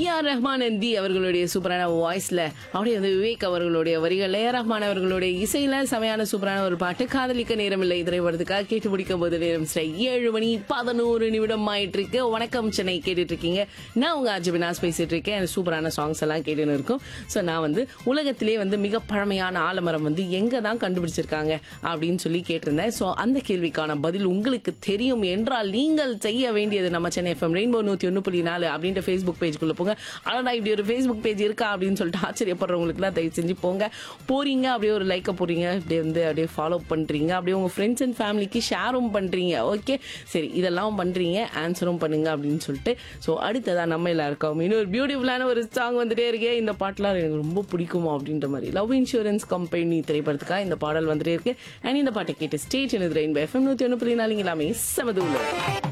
R Rahman and the அவர்களுடைய சூப்பரான வாய்ஸ்ல அப்படியே வந்து விவேக் அவர்களுடைய வரிகள் ஏ ரஹ்மான் அவர்களுடைய இசையில செமையான சூப்பரான ஒரு பாட்டு காதலிக்க நேரமில்லை திரைப்படத்துக்காக கேட்டு முடிக்கும் போது நேரம் சரி ஏழு மணி பதினோரு நிமிடம் ஆயிட்டு இருக்கு வணக்கம் சென்னை கேட்டுட்டு இருக்கீங்க நான் உங்க அஜபினாஸ் பேசிட்டு இருக்கேன் எனக்கு சூப்பரான சாங்ஸ் எல்லாம் கேட்டுன்னு இருக்கும் ஸோ நான் வந்து உலகத்திலே வந்து மிக பழமையான ஆலமரம் வந்து எங்க தான் கண்டுபிடிச்சிருக்காங்க அப்படின்னு சொல்லி கேட்டிருந்தேன் ஸோ அந்த கேள்விக்கான பதில் உங்களுக்கு தெரியும் என்றால் நீங்கள் செய்ய வேண்டியது நம்ம சென்னை எஃப்எம் ரெயின்போ நூத்தி ஒன்று புள்ளி நாலு அப்படின்ற ஃபேஸ்புக் பேஜ்குள்ள போங்க அடடா இப்படி ஒரு ஃபேஸ்புக் பேஜ் இருக்கா அப்படின்னு சொல்லிட்டு ஆச்சரியப்படுறவங்களுக்குலாம் தயவு செஞ்சு போங்க போறீங்க அப்படியே ஒரு லைக்கை போறீங்க அப்படியே வந்து அப்படியே ஃபாலோ பண்றீங்க அப்படியே உங்க ஃப்ரெண்ட்ஸ் அண்ட் ஃபேமிலிக்கு ஷேரும் பண்றீங்க ஓகே சரி இதெல்லாம் பண்றீங்க ஆன்சரும் பண்ணுங்க அப்படின்னு சொல்லிட்டு ஸோ அடுத்ததா நம்ம எல்லாருக்கும் இன்னொரு பியூட்டிஃபுல்லான ஒரு சாங் வந்துட்டே இருக்கே இந்த பாட்டுலாம் எனக்கு ரொம்ப பிடிக்குமா அப்படின்ற மாதிரி லவ் இன்சூரன்ஸ் கம்பெனி திரைப்படத்துக்காக இந்த பாடல் வந்துட்டே இருக்கு அண்ட் இந்த பாட்டை கேட்டு ஸ்டேட் எனது ரெயின் எஃப்எம் நூத்தி ஒன்று புள்ளி நாலு எல்லாமே சமது